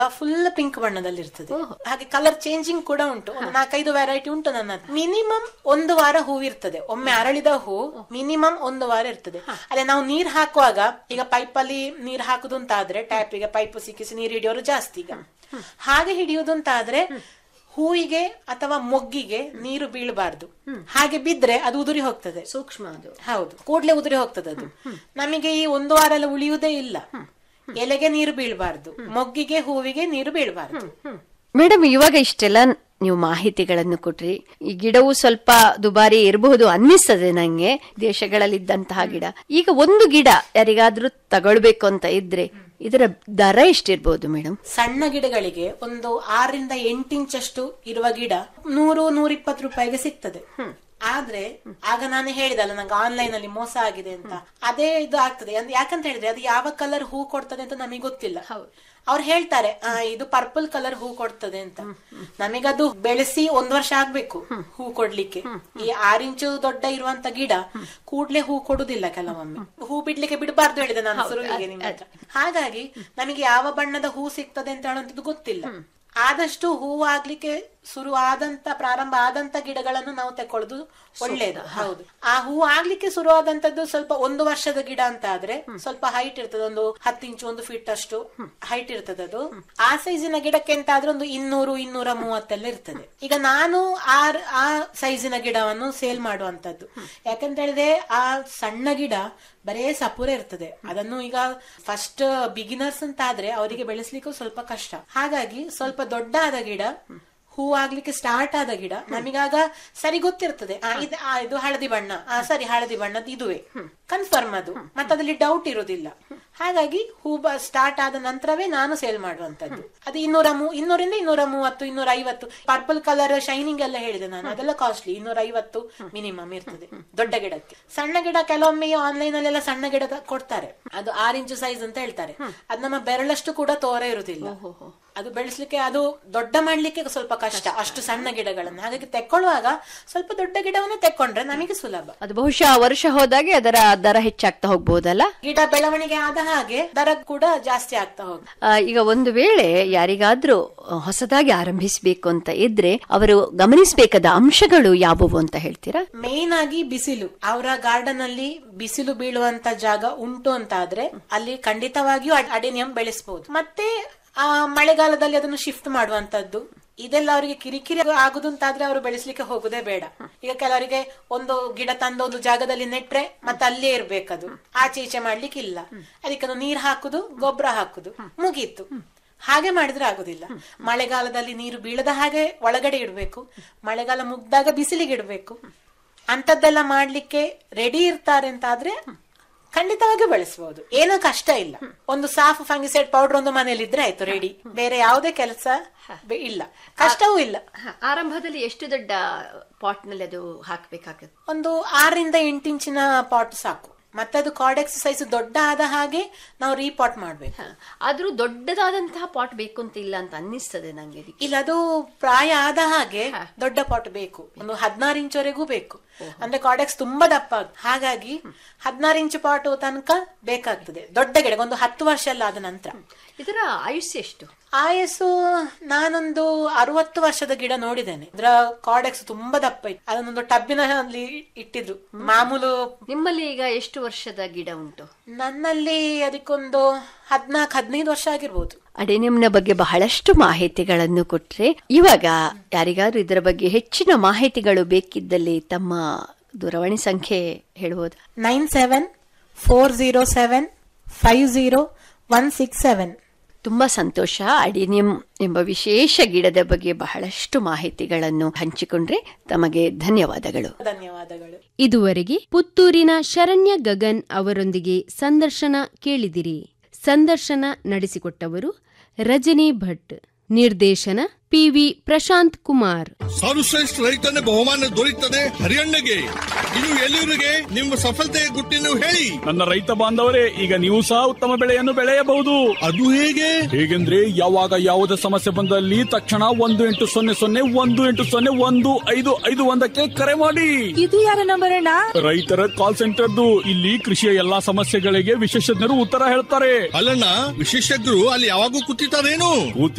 Full pink ಬಣ್ಣದಲ್ಲಿ ಇರ್ತದೆ ಹಾಗೆ ಕಲರ್ ಚೇಂಜಿಂಗ್ ಕೂಡ ಉಂಟು ಒಂದು ನಾಲ್ಕೈದು ವೆರೈಟಿ ಉಂಟು ನನ್ನ ಮಿನಿಮಮ್ ಒಂದು ವಾರ ಹೂ ಇರ್ತದೆ ಒಮ್ಮೆ ಅರಳಿದ ಹೂ ಮಿನಿಮಮ್ ಒಂದು ವಾರ ಇರ್ತದೆ ಅದೇ ನಾವು ನೀರ್ ಹಾಕುವಾಗ ಈಗ ಪೈಪ್ ಅಲ್ಲಿ ನೀರ್ ಹಾಕುದು ಅಂತ ಆದ್ರೆ ಟ್ಯಾಪ್ ಗೆ ಪೈಪ್ ಸಿಕ್ಕಿಸಿ ನೀರ್ ಹಿಡಿಯೋರು ಜಾಸ್ತಿ ಈಗ ಹಾಗೆ ಹಿಡಿಯುವುದು ಅಂತ ಆದ್ರೆ ಹೂವಿಗೆ ಅಥವಾ ಮೊಗ್ಗಿಗೆ ನೀರು ಬೀಳಬಾರ್ದು ಹಾಗೆ ಬಿದ್ರೆ ಅದು ಉದುರಿ ಹೋಗ್ತದೆ ಸೂಕ್ಷ್ಮ ಅದು ಹೌದು ಕೂಡ್ಲೆ ಉದುರಿ ಹೋಗ್ತದೆ ಅದು ನಮಗೆ ಈ ಒಂದು ವಾರ ಎಲ್ಲ ಉಳಿಯುವುದೇ ಇಲ್ಲ ಎಲೆಗೆ ನೀರು ಬೀಳಬಾರ್ದು ಮೊಗ್ಗಿಗೆ ಹೂವಿಗೆ ನೀರು ಬೀಳಬಾರ್ದು ಮೇಡಮ್ ಇವಾಗ ಇಷ್ಟೆಲ್ಲ ನೀವು ಮಾಹಿತಿಗಳನ್ನು ಕೊಟ್ರಿ ಈ ಗಿಡವು ಸ್ವಲ್ಪ ದುಬಾರಿ ಇರಬಹುದು ಅನ್ನಿಸ್ತದೆ ನಂಗೆ ದೇಶಗಳಲ್ಲಿದ್ದಂತಹ ಗಿಡ ಈಗ ಒಂದು ಗಿಡ ಯಾರಿಗಾದ್ರೂ ತಗೊಳ್ಬೇಕು ಅಂತ ಇದ್ರೆ ಇದರ ದರ ಎಷ್ಟಿರ್ಬೋದು ಮೇಡಮ್ ಸಣ್ಣ ಗಿಡಗಳಿಗೆ ಒಂದು ಆರರಿಂದ ಎಂಟು ಇಂಚಷ್ಟು ಇರುವ ಗಿಡ ನೂರು ನೂರಿಪ್ಪತ್ತು ರೂಪಾಯಿಗೆ ಸಿಗ್ತದೆ ಆದ್ರೆ ಆಗ ನಾನು ಹೇಳಿದಲ್ಲ ನಂಗೆ ಆನ್ಲೈನ್ ಅಲ್ಲಿ ಮೋಸ ಆಗಿದೆ ಅಂತ ಅದೇ ಇದು ಆಗ್ತದೆ ಅಂದ್ರೆ ಯಾಕಂತ ಹೇಳಿದ್ರೆ ಅದು ಯಾವ ಕಲರ್ ಹೂ ಕೊಡ್ತದೆ ಅಂತ ನಮಗೆ ಗೊತ್ತಿಲ್ಲ ಅವ್ರು ಹೇಳ್ತಾರೆ ಆ, ಇದು ಪರ್ಪಲ್ ಕಲರ್ ಹೂ ಕೊಡ್ತದೆ ಅಂತ ನಮಗದು ಬೆಳೆಸಿ ಒಂದ್ ವರ್ಷ ಆಗ್ಬೇಕು ಹೂ ಕೊಡ್ಲಿಕ್ಕೆ ಈ ಆರ್ ಇಂಚು ದೊಡ್ಡ ಇರುವಂತ ಗಿಡ ಕೂಡ್ಲೆ ಹೂ ಕೊಡುದಿಲ್ಲ ಕೆಲವೊಮ್ಮೆ ಹೂ ಬಿಡ್ಲಿಕ್ಕೆ ಬಿಡಬಾರ್ದು ಹೇಳಿದೆ ನಾನು ಶುರುವಿಗೆ ನಿಮ್ಮ ಹತ್ರ ಹಾಗಾಗಿ ನಮಗೆ ಯಾವ ಬಣ್ಣದ ಹೂ ಸಿಗ್ತದೆ ಅಂತ ಹೇಳುವಂತದ್ದು ಗೊತ್ತಿಲ್ಲ ಆದಷ್ಟು ಹೂವು ಆಗ್ಲಿಕ್ಕೆ ಶುರು ಆದಂತ ಪ್ರಾರಂಭ ಆದಂತ ಗಿಡಗಳನ್ನು ನಾವು ತಕೊಳ್ಳೋದು ಒಳ್ಳೇದು ಹೌದು ಆ ಹೂವು ಆಗ್ಲಿಕ್ಕೆ ಶುರು ಆದಂತದ್ದು ಸ್ವಲ್ಪ ಒಂದು ವರ್ಷದ ಗಿಡ ಅಂತ ಆದ್ರೆ ಸ್ವಲ್ಪ ಹೈಟ್ ಇರ್ತದೆ ಒಂದು ಹತ್ತು ಇಂಚು ಒಂದು ಫೀಟ್ ಅಷ್ಟು ಹೈಟ್ ಇರ್ತದೆ ಅದು ಆ ಸೈಜಿನ ಗಿಡಕ್ಕೆ ಅಂತ ಆದ್ರೆ ಒಂದು ಇನ್ನೂರು ಇನ್ನೂರ ಮೂವತ್ತೆಲ್ಲ ಇರ್ತದೆ ಈಗ ನಾನು ಆ ಆ ಸೈಜಿನ ಗಿಡವನ್ನು ಸೇಲ್ ಮಾಡುವಂತದ್ದು ಯಾಕಂತ ಹೇಳಿದ್ರೆ ಆ ಸಣ್ಣ ಗಿಡ ಬರೇ ಸಪುರ ಇರ್ತದೆ ಅದನ್ನು ಈಗ ಫಸ್ಟ್ ಬಿಗಿನರ್ಸ್ ಅಂತ ಆದ್ರೆ ಅವರಿಗೆ ಬೆಳೆಸ್ಲಿಕ್ಕೂ ಸ್ವಲ್ಪ ಕಷ್ಟ ಹಾಗಾಗಿ ಸ್ವಲ್ಪ ದೊಡ್ಡ ಆದ ಗಿಡ ಹೂ ಆಗ್ಲಿಕ್ಕೆ ಸ್ಟಾರ್ಟ್ ಆದ ಗಿಡ ನಮಗಾಗ ಸರಿ ಗೊತ್ತಿರ್ತದೆ ಆ, ಇದು ಆ, ಇದು ಹಳದಿ ಬಣ್ಣ ಆ ಸರಿ ಹಳದಿ ಬಣ್ಣದ ಇದುವೆ ಕನ್ಫರ್ಮ್ ಅದು ಮತ್ತೆ ಅದ್ರಲ್ಲಿ ಡೌಟ್ ಇರುವುದಿಲ್ಲ ಹಾಗಾಗಿ ಹೂ ಸ್ಟಾರ್ಟ್ ಆದ ನಂತರವೇ ನಾನು ಸೇಲ್ ಮಾಡುವಂತದ್ದು ಅದು ಇನ್ನೂರ ಮೂ ಇನ್ನೂರಿಂದ ಇನ್ನೂರ ಮೂವತ್ತು ಇನ್ನೂರ ಐವತ್ತು ಪರ್ಪಲ್ ಕಲರ್ ಶೈನಿಂಗ್ ಎಲ್ಲ ಹೇಳಿದೆ ನಾನು ಅದೆಲ್ಲ ಕಾಸ್ಟ್ಲಿ ಇನ್ನೂರ ಐವತ್ತು ಮಿನಿಮಮ್ ಇರ್ತದೆ ದೊಡ್ಡ ಗಿಡಕ್ಕೆ ಸಣ್ಣ ಗಿಡ ಕೆಲವೊಮ್ಮೆ ಆನ್ಲೈನ್ ಅಲ್ಲೆಲ್ಲ ಸಣ್ಣ ಗಿಡ ಕೊಡ್ತಾರೆ ಅದು ಆರು ಇಂಚು ಸೈಜ್ ಅಂತ ಹೇಳ್ತಾರೆ ಅದು ನಮ್ಮ ಬೆರಳಷ್ಟು ಕೂಡ ತೋರ ಇರುವುದಿಲ್ಲ ಅದು ಬೆಳೆಸ್ಲಿಕ್ಕೆ ಅದು ದೊಡ್ಡ ಮಾಡ್ಲಿಕ್ಕೆ ಸ್ವಲ್ಪ ಕಷ್ಟ ಅಷ್ಟು ಸಣ್ಣ ಗಿಡಗಳನ್ನು ಹಾಗಾಗಿ ತೆಕ್ಕೊಳ್ಳುವಾಗ ಸ್ವಲ್ಪ ದೊಡ್ಡ ಗಿಡವನ್ನು ತೆಕ್ಕೊಂಡ್ರೆ ನಮಗೆ ಸುಲಭ ಅದು ಬಹುಶಃ ವರ್ಷ ಹೋದಾಗೆ ಅದರ ದರ ಹೆಚ್ಚಾಗ್ತಾ ಹೋಗ್ಬೋದಲ್ಲ ಗಿಡ ಬೆಳವಣಿಗೆ ಆದ ಹಾಗೆ ದರ ಕೂಡ ಜಾಸ್ತಿ ಆಗ್ತಾ ಹೋಗುತ್ತೆ ಆ, ಈಗ ಒಂದು ವೇಳೆ ಯಾರಿಗಾದ್ರೂ ಆ, ಹೊಸದಾಗಿ ಆರಂಭಿಸಬೇಕು ಅಂತ ಇದ್ರೆ ಅವರು ಗಮನಿಸಬೇಕಾದ ಅಂಶಗಳು ಯಾವುವು ಅಂತ ಹೇಳ್ತೀರಾ ಮೇನ್ ಆಗಿ ಬಿಸಿಲು ಅವರ ಗಾರ್ಡನ್ ಅಲ್ಲಿ ಬಿಸಿಲು ಬೀಳುವಂತ ಜಾಗ ಉಂಟು ಅಂತ ಆದ್ರೆ ಅಲ್ಲಿ ಖಂಡಿತವಾಗಿಯೂ ಅಡ್- ಅಡೆನಿಯಂ ಬೆಳೆಸಬಹುದು ಮತ್ತೆ ಆ ಮಳೆಗಾಲದಲ್ಲಿ ಅದನ್ನು ಶಿಫ್ಟ್ ಮಾಡುವಂತದ್ದು ಇದೆಲ್ಲ ಅವರಿಗೆ ಕಿರಿಕಿರಿ ಆಗುದು ಅಂತಾದ್ರೆ ಅವರು ಬೆಳೆಸಲಿಕ್ಕೆ ಹೋಗುದೇ ಬೇಡ ಈಗ ಕೆಲವರಿಗೆ ಒಂದು ಗಿಡ ತಂದು ಒಂದು ಜಾಗದಲ್ಲಿ ನೆಟ್ರೆ ಮತ್ತೆ ಅಲ್ಲೇ ಇರ್ಬೇಕದು ಆಚೆ ಈಚೆ ಮಾಡ್ಲಿಕ್ಕೆ ಇಲ್ಲ ಅದಕ್ಕೆ ಅದು ನೀರ್ ಹಾಕುದು ಗೊಬ್ಬರ ಹಾಕುದು ಮುಗೀತು ಹಾಗೆ ಮಾಡಿದ್ರೆ ಆಗುದಿಲ್ಲ ಮಳೆಗಾಲದಲ್ಲಿ ನೀರು ಬೀಳದ ಹಾಗೆ ಒಳಗಡೆ ಇಡಬೇಕು ಮಳೆಗಾಲ ಮುಗ್ದಾಗ ಬಿಸಿಲಿಗೆ ಇಡಬೇಕು ಅಂತದ್ದೆಲ್ಲ ಮಾಡ್ಲಿಕ್ಕೆ ರೆಡಿ ಇರ್ತಾರೆ ಅಂತ ಆದ್ರೆ ಖಂಡಿತವಾಗಿ ಬಳಸಬಹುದು ಏನೂ ಕಷ್ಟ ಇಲ್ಲ ಒಂದು ಸಾಫ್ ಫಂಗಿಸೈಡ್ ಪೌಡರ್ ಒಂದು ಮನೇಲಿ ಇದ್ರೆ ಆಯ್ತು ರೆಡಿ ಬೇರೆ ಯಾವುದೇ ಕೆಲಸ ಇಲ್ಲ ಕಷ್ಟವೂ ಇಲ್ಲ ಆರಂಭದಲ್ಲಿ ಎಷ್ಟು ದೊಡ್ಡ ಪಾಟ್ ನಲ್ಲಿ ಅದು ಹಾಕ್ಬೇಕಾಗುತ್ತೆ ಒಂದು ಆರರಿಂದ ಎಂಟು ಇಂಚಿನ ಪಾಟ್ ಸಾಕು ಮತ್ತೆ ಅದು ಕಾರ್ಡೆಕ್ಸ್ ಸೈಜ್ ದೊಡ್ಡ ಆದ ಹಾಗೆ ನಾವು ರೀಪಾಟ್ ಮಾಡ್ಬೇಕು ಆದ್ರೂ ದೊಡ್ಡದಾದಂತಹ ಪಾಟ್ ಬೇಕು ಅಂತ ಇಲ್ಲ ಅಂತ ಅನ್ನಿಸ್ತದೆ ನಂಗೆ ಇದಕ್ಕೆ. ಇಲ್ಲ ಅದು ಪ್ರಾಯ ಆದ ಹಾಗೆ ದೊಡ್ಡ ಪಾಟ್ ಬೇಕು ಒಂದು ಹದಿನಾರು ಇಂಚವರೆಗೂ ಬೇಕು ಅಂದ್ರೆ ಕಾರ್ಡೆಕ್ಸ್ ತುಂಬಾ ದಪ್ಪ ಆಗ್- ಹಾಗಾಗಿ ಹದಿನಾರು ಇಂಚು ಪಾಟ್ ತನಕ ಬೇಕಾಗ್ತದೆ ದೊಡ್ಡ ಗಿಡ ಒಂದು ಹತ್ತು ವರ್ಷ ಎಲ್ಲ ಆದ ನಂತರ ಇದರ ಆಯುಷ್ಯ ಎಷ್ಟು ಆಯಸ್ಸು ನಾನೊಂದು ಅರವತ್ತು ವರ್ಷದ ಗಿಡ ನೋಡಿದ್ದೇನೆ ಅದರ ಕಾರ್ಡೆಕ್ಸ್ ತುಂಬಾ ದಪ್ಪ ಇತ್ತು ಅದನ್ನೊಂದು ಟಬ್ಬಿನಲ್ಲಿ ಇಟ್ಟಿದ್ರು ಮಾಮೂಲು ನಿಮ್ಮಲ್ಲಿ ಈಗ ಎಷ್ಟು ವರ್ಷದ ಗಿಡ ಉಂಟು ನನ್ನಲ್ಲಿ ಅದಕ್ಕೊಂದು ಹದ್ನಾಲ್ಕು ಹದಿನೈದು ವರ್ಷ ಆಗಿರ್ಬೋದು ಅಡೆನಿಯಂನ ಬಗ್ಗೆ ಬಹಳಷ್ಟು ಮಾಹಿತಿಗಳನ್ನು ಕೊಟ್ರೆ ಇವಾಗ ಯಾರಿಗಾದ್ರೂ ಇದರ ಬಗ್ಗೆ ಹೆಚ್ಚಿನ ಮಾಹಿತಿಗಳು ಬೇಕಿದ್ದಲ್ಲಿ ತಮ್ಮ ದೂರವಾಣಿ ಸಂಖ್ಯೆ ಹೇಳ್ಬೋದಾ nine seven four zero seven five zero one six seven ತುಂಬಾ ಸಂತೋಷ ಅಡಿನಿಯಂ ಎಂಬ ವಿಶೇಷ ಗಿಡದ ಬಗ್ಗೆ ಬಹಳಷ್ಟು ಮಾಹಿತಿಗಳನ್ನು ಹಂಚಿಕೊಂಡ್ರೆ ತಮಗೆ ಧನ್ಯವಾದಗಳು ಧನ್ಯವಾದಗಳು ಇದುವರೆಗೆ ಪುತ್ತೂರಿನ ಶರಣ್ಯ ಗಗನ್ ಅವರೊಂದಿಗೆ ಸಂದರ್ಶನ ಕೇಳಿದಿರಿ ಸಂದರ್ಶನ ನಡೆಸಿಕೊಟ್ಟವರು ರಜನಿ ಭಟ್ ನಿರ್ದೇಶನ ಪಿವಿ ಪ್ರಶಾಂತ್ ಕುಮಾರ್ ಸರ್ವಶ್ರೇಷ್ಠ ರೈತನ ಬಹುಮಾನ ದೊರೆಯುತ್ತದೆ ಹರಿಯಣ್ಣಗೆ ಇನ್ನು ಎಲ್ಲಿವರೆಗೆ ನಿಮ್ಮ ಸಫಲತೆಯ ಗುಟ್ಟಿನ ಹೇಳಿ ನನ್ನ ರೈತ ಬಾಂಧವರೇ ಈಗ ನೀವು ಸಹ ಉತ್ತಮ ಬೆಳೆಯನ್ನು ಬೆಳೆಯಬಹುದು ಅದು ಹೇಗೆ ಹೇಗೆಂದ್ರೆ ಯಾವಾಗ ಯಾವುದೇ ಸಮಸ್ಯೆ ಬಂದಲ್ಲಿ ತಕ್ಷಣ ಒಂದು ಎಂಟು ಸೊನ್ನೆ ಸೊನ್ನೆ ಒಂದು ಎಂಟು ಸೊನ್ನೆ ಒಂದು ಐದು ಐದು ಒಂದಕ್ಕೆ ಕರೆ ಮಾಡಿ ಇದು ಯಾರ ನಂಬರ್ ಅಣ್ಣ ರೈತರ ಕಾಲ್ ಸೆಂಟರ್ದು ಇಲ್ಲಿ ಕೃಷಿಯ ಎಲ್ಲಾ ಸಮಸ್ಯೆಗಳಿಗೆ ವಿಶೇಷಜ್ಞರು ಉತ್ತರ ಹೇಳ್ತಾರೆ ಅಲ್ಲಣ್ಣ ವಿಶೇಷಜ್ಞರು ಅಲ್ಲಿ ಯಾವಾಗೂ ಕೂತಿರ್ತಾರೇನು